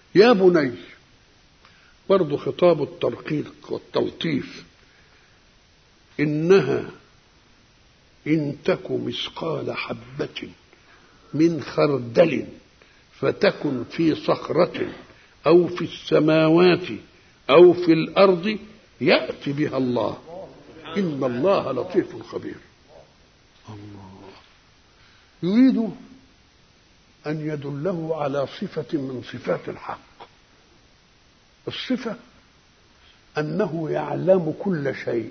يا بني برضه خطاب الترقيق والتلطيف إنها إن تك مثقال حبة من خردل فتكن في صخرة أو في السماوات أو في الأرض يأتي بها الله إن الله لطيف خبير الله يريد أن يدله على صفة من صفات الحق الصفة أنه يعلم كل شيء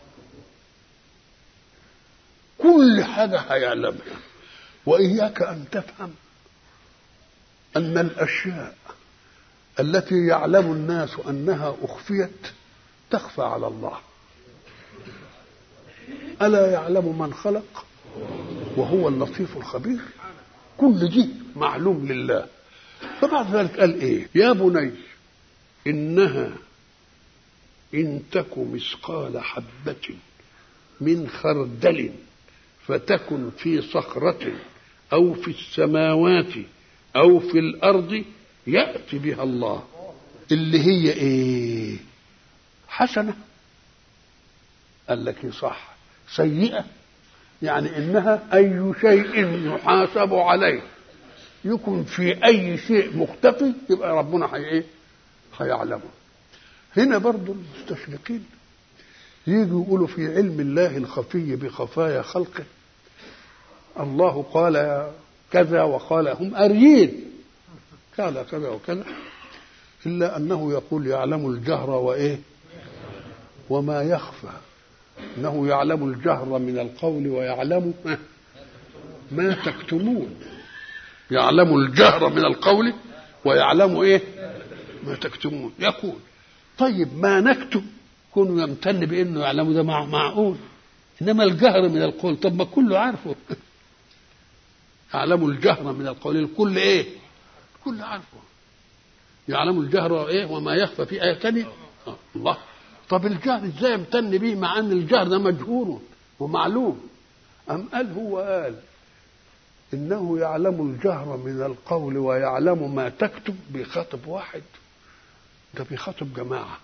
كل حاجة هيعلمها وإياك أن تفهم أن الأشياء التي يعلم الناس أنها أخفيت تخفى على الله ألا يعلم من خلق وهو اللطيف الخبير كل دي معلوم لله فبعد ذلك قال ايه يا بني انها ان تك مثقال حبه من خردل فتكن في صخره او في السماوات او في الارض ياتي بها الله اللي هي ايه حسنه قال لك صح سيئه يعني انها اي شيء يحاسب عليه يكون في اي شيء مختفي يبقى ربنا حي ايه هيعلمه هنا برضو المستشرقين يجوا يقولوا في علم الله الخفي بخفايا خلقه الله قال كذا وقال هم أريين قال كذا وكذا إلا أنه يقول يعلم الجهر وإيه وما يخفى انه يعلم الجهر من القول ويعلم ما تكتمون يعلم الجهر من القول ويعلم ايه ما تكتمون يقول طيب ما نكتم كونه يمتن بانه يعلم ده معقول انما الجهر من القول طب ما كله عارفه يعلم الجهر من القول الكل ايه الكل عارفه يعلم الجهر ايه وما يخفى في ايه ثانيه آه الله طب الجهر ازاي يمتن به مع ان الجهر ده مجهور ومعلوم ام قال هو قال انه يعلم الجهر من القول ويعلم ما تكتب بخاطب واحد ده بيخاطب جماعه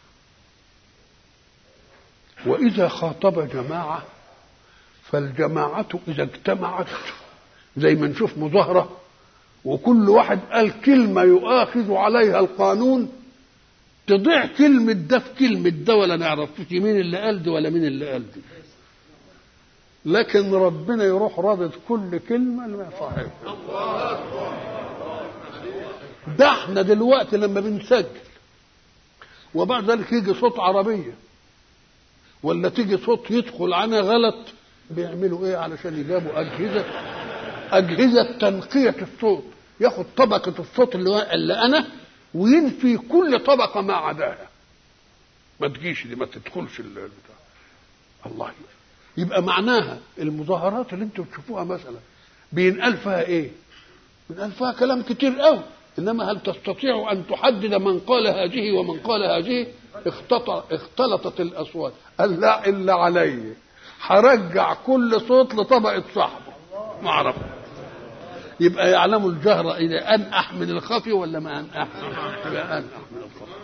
واذا خاطب جماعه فالجماعه اذا اجتمعت زي ما نشوف مظاهره وكل واحد قال كلمه يؤاخذ عليها القانون تضيع كلمة ده في كلمة ده ولا نعرفش مين اللي قال دي ولا مين اللي قال دي لكن ربنا يروح رادد كل كلمة لما صاحبها ده احنا دلوقتي لما بنسجل وبعد ذلك يجي صوت عربية ولا تيجي صوت يدخل عنها غلط بيعملوا ايه علشان يجابوا أجهزة أجهزة تنقية الصوت ياخد طبقة الصوت اللي, اللي أنا وينفي كل طبقه ما عداها ما تجيش دي ما تدخلش البتاع الله يبقى معناها المظاهرات اللي انتم بتشوفوها مثلا بينقال فيها ايه؟ بينقال فيها كلام كتير قوي انما هل تستطيع ان تحدد من قال هذه ومن قال هذه اختلطت الاصوات قال لا الا علي هرجع كل صوت لطبقه صاحبه ما اعرف يبقى يعلم الجهر إذا أنأح من الخفي ولا ما أنأح؟ يبقى أنأح من الخفي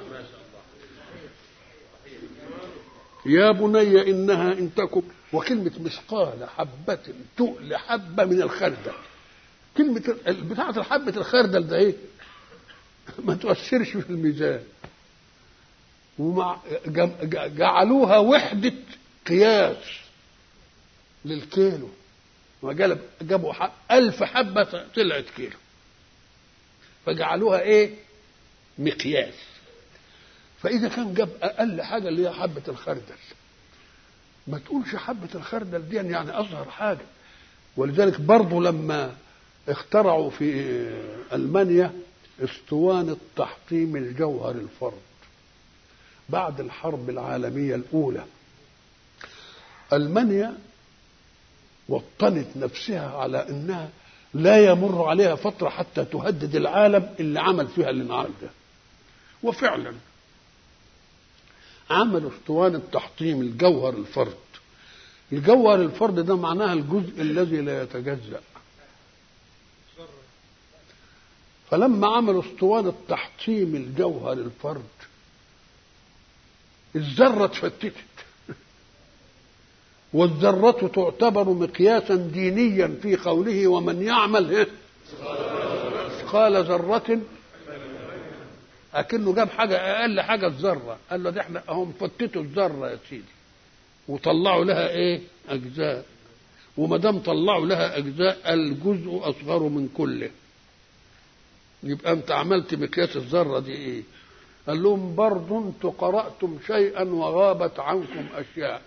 يا بني إنها إن تكن وكلمة مثقال حبة تؤل حبة من الخردل كلمة بتاعة الحبة الخردل ده إيه؟ ما تؤثرش في الميزان ومع جعلوها وحدة قياس للكيلو وجلب جابوا ألف حبة طلعت كيلو فجعلوها إيه مقياس فإذا كان جاب أقل حاجة اللي هي حبة الخردل ما تقولش حبة الخردل دي يعني أصغر حاجة ولذلك برضه لما اخترعوا في ألمانيا اسطوانة تحطيم الجوهر الفرد بعد الحرب العالمية الأولى ألمانيا وطنت نفسها على انها لا يمر عليها فتره حتى تهدد العالم اللي عمل فيها الانعام ده وفعلا عملوا اسطوانه تحطيم الجوهر الفرد الجوهر الفرد ده معناها الجزء الذي لا يتجزأ فلما عملوا اسطوانة تحطيم الجوهر الفرد الذرة اتفتتت والذرة تعتبر مقياسا دينيا في قوله ومن يعمل مثقال ذرة أكنه جاب حاجة أقل حاجة الذرة قال له ده احنا هم فتتوا الذرة يا سيدي وطلعوا لها إيه أجزاء وما دام طلعوا لها أجزاء الجزء أصغر من كله يبقى أنت عملت مقياس الذرة دي إيه قال لهم برضو انتم قرأتم شيئا وغابت عنكم أشياء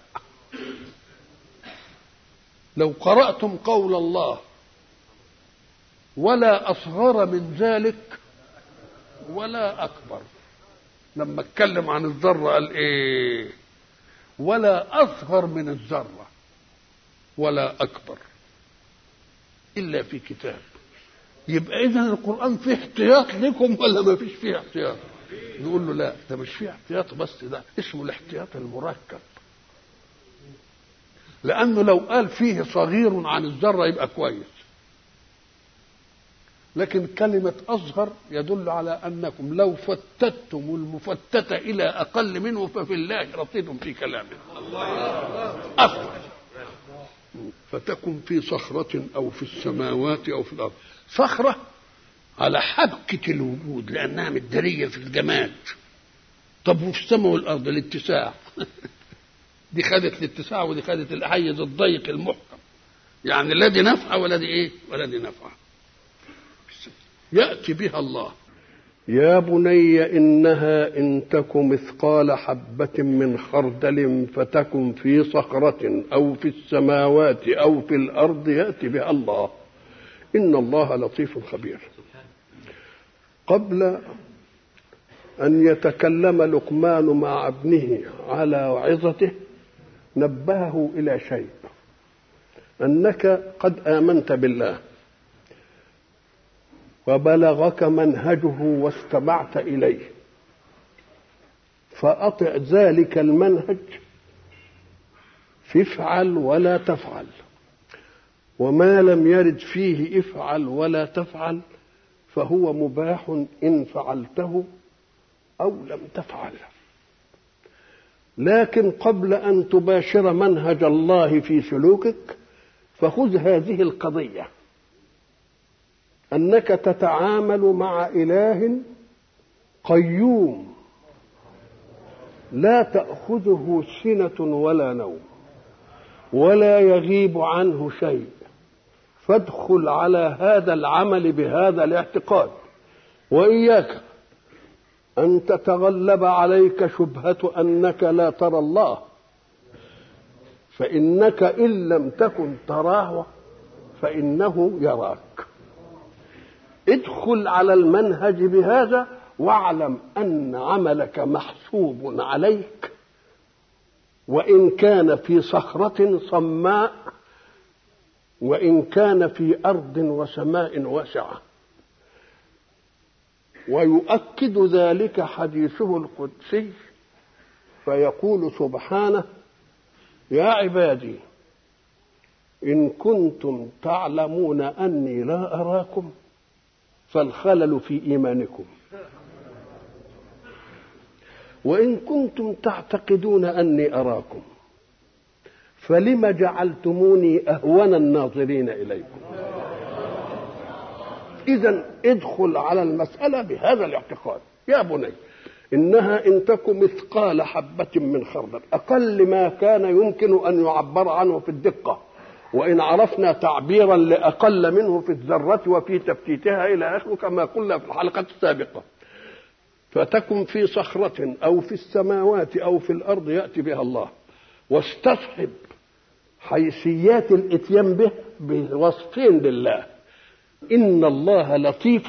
لو قرأتم قول الله ولا أصغر من ذلك ولا أكبر لما اتكلم عن الذرة قال إيه ولا أصغر من الذرة ولا أكبر إلا في كتاب يبقى إذا القرآن فيه احتياط لكم ولا ما فيش فيه احتياط نقول له لا ده مش فيه احتياط بس ده اسمه الاحتياط المركب لأنه لو قال فيه صغير عن الذرة يبقى كويس لكن كلمة أصغر يدل على أنكم لو فتتم المفتتة إلى أقل منه ففي الله رصيد في كلامه أصغر فتكن في صخرة أو في السماوات أو في الأرض صخرة على حبكة الوجود لأنها مدارية في الجماد طب وفي السماء والأرض الاتساع دي خدت الاتساع ودي خدت الحيز الضيق المحكم يعني لا دي نفعة ولا دي ايه ولا دي نفعة يأتي بها الله يا بني إنها إن تك مثقال حبة من خردل فتكن في صخرة أو في السماوات أو في الأرض يأتي بها الله إن الله لطيف خبير قبل أن يتكلم لقمان مع ابنه على عظته نبهه إلى شيء أنك قد آمنت بالله وبلغك منهجه واستمعت إليه فأطع ذلك المنهج فافعل ولا تفعل وما لم يرد فيه افعل ولا تفعل فهو مباح إن فعلته أو لم تفعل لكن قبل أن تباشر منهج الله في سلوكك فخذ هذه القضية أنك تتعامل مع إله قيوم لا تأخذه سنة ولا نوم ولا يغيب عنه شيء فادخل على هذا العمل بهذا الاعتقاد وإياك أن تتغلب عليك شبهة أنك لا ترى الله فإنك إن لم تكن تراه فإنه يراك ادخل على المنهج بهذا واعلم أن عملك محسوب عليك وإن كان في صخرة صماء وإن كان في أرض وسماء واسعة ويؤكد ذلك حديثه القدسي فيقول سبحانه يا عبادي إن كنتم تعلمون أني لا أراكم فالخلل في إيمانكم وإن كنتم تعتقدون أني أراكم فلم جعلتموني أهون الناظرين إليكم إذا ادخل على المسألة بهذا الاعتقاد يا بني إنها إن تك مثقال حبة من خردل أقل ما كان يمكن أن يعبر عنه في الدقة وإن عرفنا تعبيرا لأقل منه في الذرة وفي تفتيتها إلى آخره كما قلنا في الحلقة السابقة فتكن في صخرة أو في السماوات أو في الأرض يأتي بها الله واستصحب حيثيات الاتيان به بوصفين لله إن الله لطيف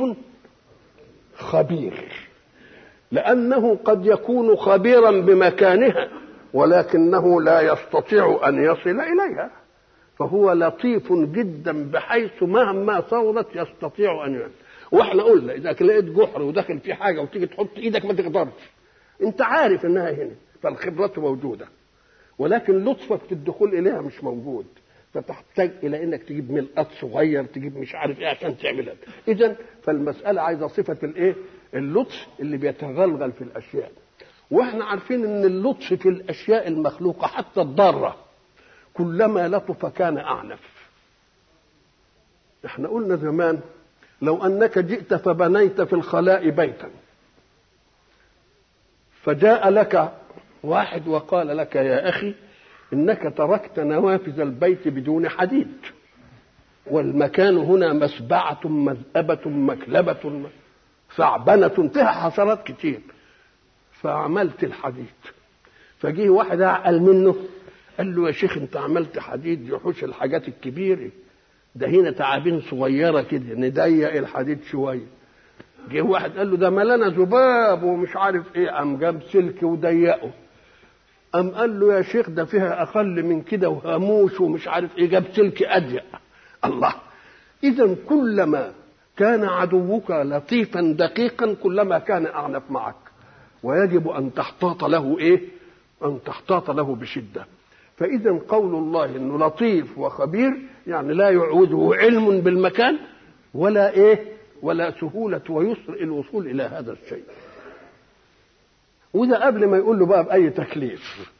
خبير لأنه قد يكون خبيرا بمكانها ولكنه لا يستطيع أن يصل إليها فهو لطيف جدا بحيث مهما صورت يستطيع أن يصل واحنا قلنا إذا لقيت جحر وداخل فيه حاجة وتيجي تحط إيدك ما تقدرش أنت عارف إنها هنا فالخبرة موجودة ولكن لطفك في الدخول إليها مش موجود فتحتاج الى انك تجيب ملقط صغير تجيب مش عارف ايه عشان تعملها اذا فالمساله عايزه صفه الايه اللطف اللي بيتغلغل في الاشياء واحنا عارفين ان اللطف في الاشياء المخلوقه حتى الضاره كلما لطف كان اعنف احنا قلنا زمان لو انك جئت فبنيت في الخلاء بيتا فجاء لك واحد وقال لك يا اخي انك تركت نوافذ البيت بدون حديد والمكان هنا مسبعة مذأبة مكلبة ثعبنة فيها حشرات كتير فعملت الحديد فجيه واحد اعقل منه قال له يا شيخ انت عملت حديد يحوش الحاجات الكبيره ده هنا تعابين صغيره كده نضيق الحديد شويه جه واحد قال له ده ملانه ذباب ومش عارف ايه قام جاب سلك وضيقه قام قال له يا شيخ ده فيها اقل من كده وهاموش ومش عارف ايه جاب سلك اضيق الله اذا كلما كان عدوك لطيفا دقيقا كلما كان اعنف معك ويجب ان تحتاط له ايه ان تحتاط له بشده فاذا قول الله انه لطيف وخبير يعني لا يعوده علم بالمكان ولا ايه ولا سهوله ويسر الوصول الى هذا الشيء وده قبل ما يقول له بقى باي تكليف